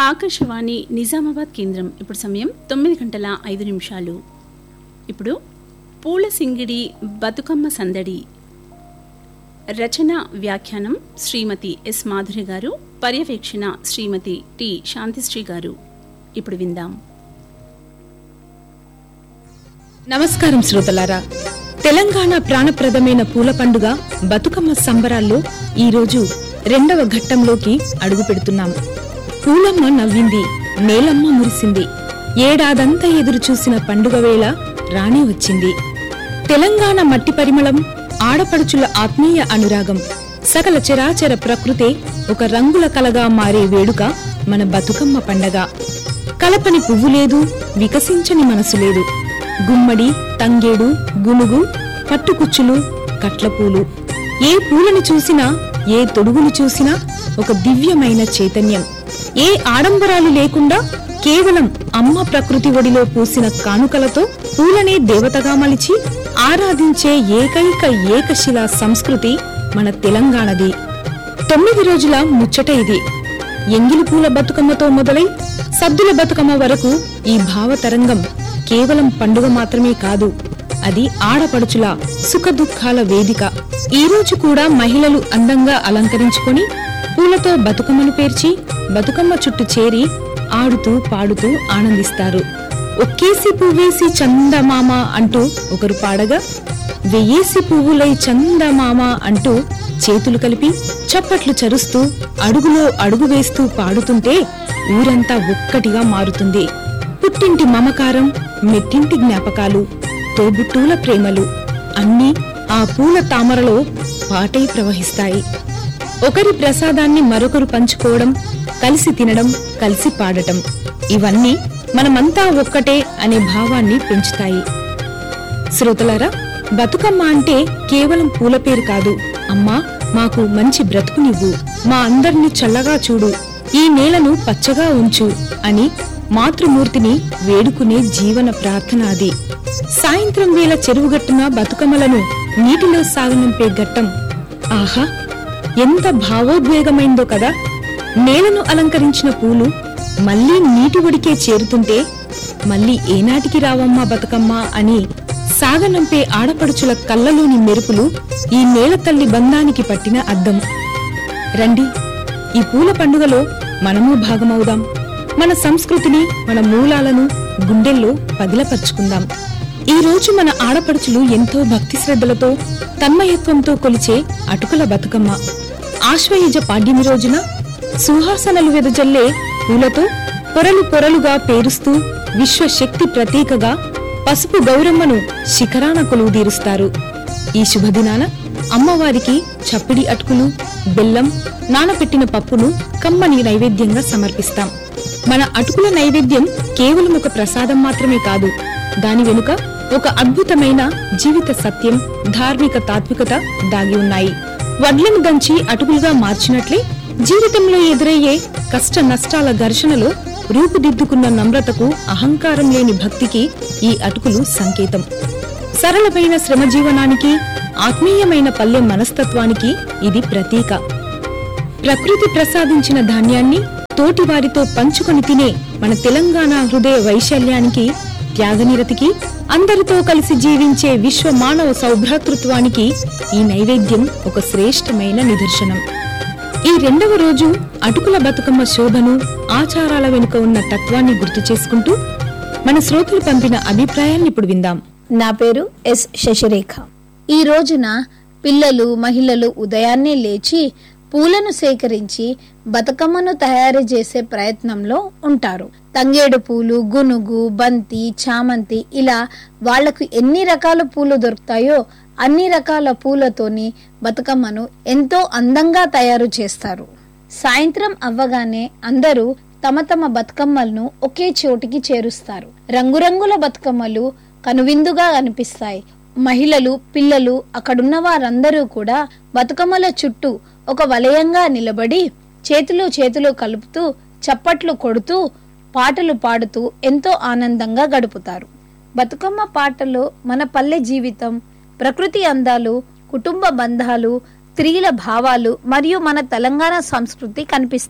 ఆకాశవాణి నిజామాబాద్ కేంద్రం ఇప్పుడు సమయం తొమ్మిది గంటల ఐదు నిమిషాలు ఇప్పుడు పూల సింగిడి బతుకమ్మ సందడి రచన వ్యాఖ్యానం శ్రీమతి ఎస్ మాధురి గారు పర్యవేక్షణ శ్రీమతి టి శాంతిశ్రీ గారు ఇప్పుడు విందాం నమస్కారం శ్రోతలారా తెలంగాణ ప్రాణప్రదమైన పూల పండుగ బతుకమ్మ సంబరాల్లో ఈరోజు రెండవ ఘట్టంలోకి అడుగు పెడుతున్నాం పూలమ్మ నవ్వింది నేలమ్మ మురిసింది ఏడాదంతా ఎదురు చూసిన పండుగ వేళ రాణి వచ్చింది తెలంగాణ మట్టి పరిమళం ఆడపడుచుల ఆత్మీయ అనురాగం సకల చరాచర ప్రకృతే ఒక రంగుల కలగా మారే వేడుక మన బతుకమ్మ పండగ కలపని పువ్వు లేదు వికసించని మనసు లేదు గుమ్మడి తంగేడు గునుగు పట్టుకుచ్చులు కట్లపూలు ఏ పూలను చూసినా ఏ తొడుగును చూసినా ఒక దివ్యమైన చైతన్యం ఏ ఆడంబరాలు లేకుండా కేవలం అమ్మ ప్రకృతి ఒడిలో పూసిన కానుకలతో పూలనే దేవతగా మలిచి ఆరాధించే ఏకైక ఏకశిలా సంస్కృతి మన తెలంగాణది తొమ్మిది రోజుల ముచ్చట ఇది ఎంగిలి పూల బతుకమ్మతో మొదలై సద్దుల బతుకమ్మ వరకు ఈ భావతరంగం కేవలం పండుగ మాత్రమే కాదు అది ఆడపడుచుల సుఖదుఖాల వేదిక ఈ రోజు కూడా మహిళలు అందంగా అలంకరించుకొని పూలతో బతుకమ్మను పేర్చి బతుకమ్మ చుట్టూ చేరి ఆడుతూ పాడుతూ ఆనందిస్తారు ఒక్కేసి పువ్వేసి చందమామ అంటూ ఒకరు పాడగా వెయ్యేసి పువ్వులై చందమామ అంటూ చేతులు కలిపి చప్పట్లు చరుస్తూ అడుగులో అడుగు వేస్తూ పాడుతుంటే ఊరంతా ఒక్కటిగా మారుతుంది పుట్టింటి మమకారం మెట్టింటి జ్ఞాపకాలు తోబుట్టూల ప్రేమలు అన్నీ ఆ పూల తామరలో పాటై ప్రవహిస్తాయి ఒకరి ప్రసాదాన్ని మరొకరు పంచుకోవడం కలిసి తినడం కలిసి పాడటం ఇవన్నీ మనమంతా ఒక్కటే అనే భావాన్ని పెంచుతాయి శ్రోతలారా బతుకమ్మ అంటే కేవలం పూల పేరు కాదు అమ్మా మాకు మంచి బ్రతుకునివ్వు మా అందరిని చల్లగా చూడు ఈ నేలను పచ్చగా ఉంచు అని మాతృమూర్తిని వేడుకునే జీవన ప్రార్థన అది సాయంత్రం వేళ చెరువుగట్టున బతుకమ్మలను నీటిలో సాగనంపే ఘట్టం ఆహా ఎంత భావోద్వేగమైందో కదా నేలను అలంకరించిన పూలు మళ్ళీ నీటి ఒడికే చేరుతుంటే మళ్ళీ ఏనాటికి రావమ్మా బతుకమ్మ అని సాగనంపే ఆడపడుచుల కళ్ళలోని మెరుపులు ఈ నేల తల్లి బంధానికి పట్టిన అద్దం రండి ఈ పూల పండుగలో మనము భాగమవుదాం మన సంస్కృతిని మన మూలాలను గుండెల్లో పదిలపరుచుకుందాం ఈ రోజు మన ఆడపడుచులు ఎంతో భక్తి శ్రద్ధలతో తన్మయత్వంతో కొలిచే అటుకుల బతుకమ్మ ఆశ్వయుజ పాడ్యమి రోజున సుహాసనలు వెదజల్లే పూలతో పొరలు పొరలుగా పేరుస్తూ విశ్వశక్తి ప్రతీకగా పసుపు గౌరమ్మను శిఖరాన కొలువుదీరుస్తారు ఈ శుభదినాన అమ్మవారికి చప్పిడి అటుకులు బెల్లం నానపెట్టిన పప్పును కమ్మని నైవేద్యంగా సమర్పిస్తాం మన అటుకుల నైవేద్యం కేవలం ఒక ప్రసాదం మాత్రమే కాదు దాని వెనుక ఒక అద్భుతమైన జీవిత సత్యం ధార్మిక తాత్వికత దాగి ఉన్నాయి వడ్లను దంచి అటుకులుగా మార్చినట్లే జీవితంలో ఎదురయ్యే కష్ట నష్టాల ఘర్షణలో రూపుదిద్దుకున్న నమ్రతకు అహంకారం లేని భక్తికి ఈ అటుకులు సంకేతం సరళమైన శ్రమజీవనానికి ఆత్మీయమైన పల్లె మనస్తత్వానికి ఇది ప్రతీక ప్రకృతి ప్రసాదించిన ధాన్యాన్ని తోటి వారితో పంచుకొని తినే మన తెలంగాణ హృదయ వైశాల్యానికి త్యాగనిరతికి అందరితో కలిసి జీవించే విశ్వ మానవ సౌభ్రాతృత్వానికి ఈ నైవేద్యం ఒక శ్రేష్టమైన నిదర్శనం ఈ రెండవ రోజు అటుకుల బతుకమ్మ శోభను ఆచారాల వెనుక ఉన్న తత్వాన్ని గుర్తు చేసుకుంటూ మన శ్రోతలు పంపిన అభిప్రాయాన్ని ఇప్పుడు విందాం నా పేరు ఎస్ శశిరేఖ ఈ రోజున పిల్లలు మహిళలు ఉదయాన్నే లేచి పూలను సేకరించి బతుకమ్మను తయారు చేసే ప్రయత్నంలో ఉంటారు తంగేడు పూలు గునుగు బంతి చామంతి ఇలా వాళ్లకు ఎన్ని రకాల పూలు దొరుకుతాయో అన్ని రకాల పూలతోని బతుకమ్మను ఎంతో అందంగా తయారు చేస్తారు సాయంత్రం అవ్వగానే అందరూ తమ తమ బతుకమ్మలను ఒకే చోటికి చేరుస్తారు రంగురంగుల బతుకమ్మలు కనువిందుగా కనిపిస్తాయి మహిళలు పిల్లలు అక్కడున్న వారందరూ కూడా బతుకమ్మల చుట్టూ ఒక వలయంగా నిలబడి చేతులు చేతులు కలుపుతూ చప్పట్లు కొడుతూ పాటలు పాడుతూ ఎంతో ఆనందంగా గడుపుతారు బతుకమ్మ పాటలో మన పల్లె జీవితం ప్రకృతి అందాలు కుటుంబ బంధాలు స్త్రీల భావాలు మరియు మన తెలంగాణ సంస్కృతి కనిపిస్తాయి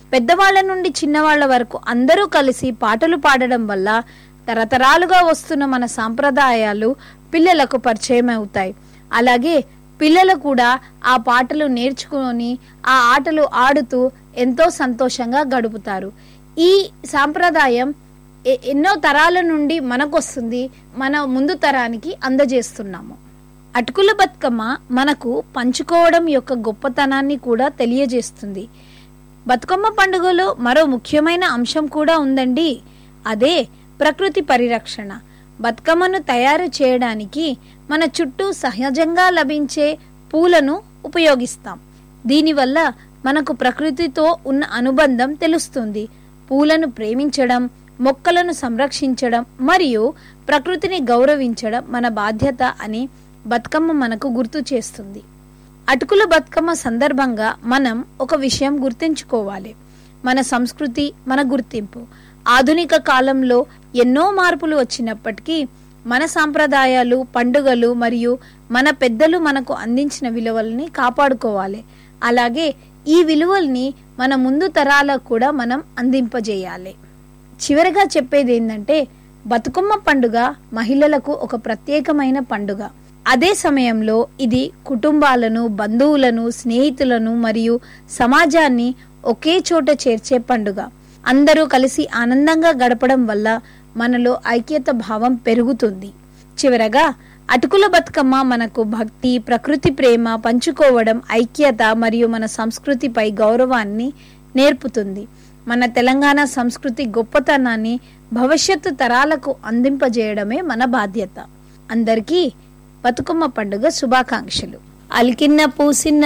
పెద్దవాళ్ల నుండి చిన్నవాళ్ల వరకు అందరూ కలిసి పాటలు పాడడం వల్ల తరతరాలుగా వస్తున్న మన సాంప్రదాయాలు పిల్లలకు పరిచయం అవుతాయి అలాగే పిల్లలు కూడా ఆ పాటలు నేర్చుకొని ఆ ఆటలు ఆడుతూ ఎంతో సంతోషంగా గడుపుతారు ఈ సాంప్రదాయం ఎ- ఎన్నో తరాల నుండి మనకొస్తుంది మన ముందు తరానికి అందజేస్తున్నాము అటుకుల బతుకమ్మ మనకు పంచుకోవడం యొక్క గొప్పతనాన్ని కూడా తెలియజేస్తుంది బతుకమ్మ పండుగలో మరో ముఖ్యమైన అంశం కూడా ఉందండి అదే ప్రకృతి పరిరక్షణ బతుకమ్మను తయారు చేయడానికి మన చుట్టూ సహజంగా లభించే పూలను ఉపయోగిస్తాం దీనివల్ల మనకు ప్రకృతితో ఉన్న అనుబంధం తెలుస్తుంది పూలను ప్రేమించడం మొక్కలను సంరక్షించడం మరియు ప్రకృతిని గౌరవించడం మన బాధ్యత అని బతుకమ్మ మనకు గుర్తు చేస్తుంది అటుకుల బతుకమ్మ సందర్భంగా మనం ఒక విషయం గుర్తుంచుకోవాలి మన సంస్కృతి మన గుర్తింపు ఆధునిక కాలంలో ఎన్నో మార్పులు వచ్చినప్పటికీ మన సాంప్రదాయాలు పండుగలు మరియు మన పెద్దలు మనకు అందించిన విలువల్ని కాపాడుకోవాలి అలాగే ఈ విలువల్ని మన ముందు తరాలకు కూడా మనం అందింపజేయాలి చివరిగా చెప్పేది ఏంటంటే బతుకమ్మ పండుగ మహిళలకు ఒక ప్రత్యేకమైన పండుగ అదే సమయంలో ఇది కుటుంబాలను బంధువులను స్నేహితులను మరియు సమాజాన్ని ఒకే చోట చేర్చే పండుగ అందరూ కలిసి ఆనందంగా గడపడం వల్ల మనలో ఐక్యత భావం పెరుగుతుంది చివరగా అటుకుల బతుకమ్మ మనకు భక్తి ప్రకృతి ప్రేమ పంచుకోవడం ఐక్యత మరియు మన సంస్కృతిపై గౌరవాన్ని నేర్పుతుంది మన తెలంగాణ సంస్కృతి గొప్పతనాన్ని భవిష్యత్తు తరాలకు అందింపజేయడమే మన బాధ్యత అందరికీ బతుకమ్మ పండుగ శుభాకాంక్షలు అలికిన్న పూసిన్న